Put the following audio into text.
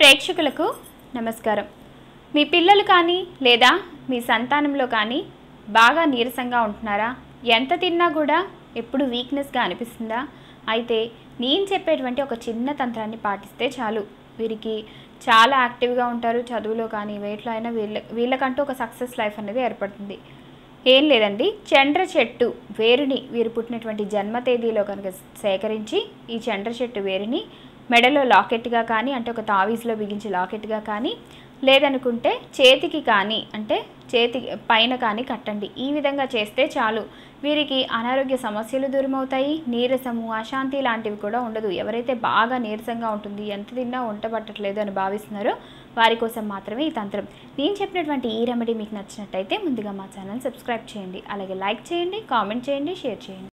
ప్రేక్షకులకు నమస్కారం మీ పిల్లలు కానీ లేదా మీ సంతానంలో కానీ బాగా నీరసంగా ఉంటున్నారా ఎంత తిన్నా కూడా ఎప్పుడు వీక్నెస్గా అనిపిస్తుందా అయితే నేను చెప్పేటువంటి ఒక చిన్న తంత్రాన్ని పాటిస్తే చాలు వీరికి చాలా యాక్టివ్గా ఉంటారు చదువులో కానీ వేట్లో అయినా వీళ్ళ వీళ్ళకంటూ ఒక సక్సెస్ లైఫ్ అనేది ఏర్పడుతుంది ఏం లేదండి చండ్ర చెట్టు వేరుని వీరు పుట్టినటువంటి జన్మ తేదీలో కనుక సేకరించి ఈ చండ్ర చెట్టు వేరుని మెడలో లాకెట్గా కానీ అంటే ఒక తావీజ్లో బిగించి లాకెట్గా కానీ లేదనుకుంటే చేతికి కానీ అంటే చేతి పైన కానీ కట్టండి ఈ విధంగా చేస్తే చాలు వీరికి అనారోగ్య సమస్యలు దూరమవుతాయి నీరసము అశాంతి లాంటివి కూడా ఉండదు ఎవరైతే బాగా నీరసంగా ఉంటుంది ఎంత తిన్నా వంట పట్టట్లేదు అని భావిస్తున్నారో వారి కోసం మాత్రమే ఈ తంత్రం నేను చెప్పినటువంటి ఈ రెమెడీ మీకు నచ్చినట్టయితే ముందుగా మా ఛానల్ సబ్స్క్రైబ్ చేయండి అలాగే లైక్ చేయండి కామెంట్ చేయండి షేర్ చేయండి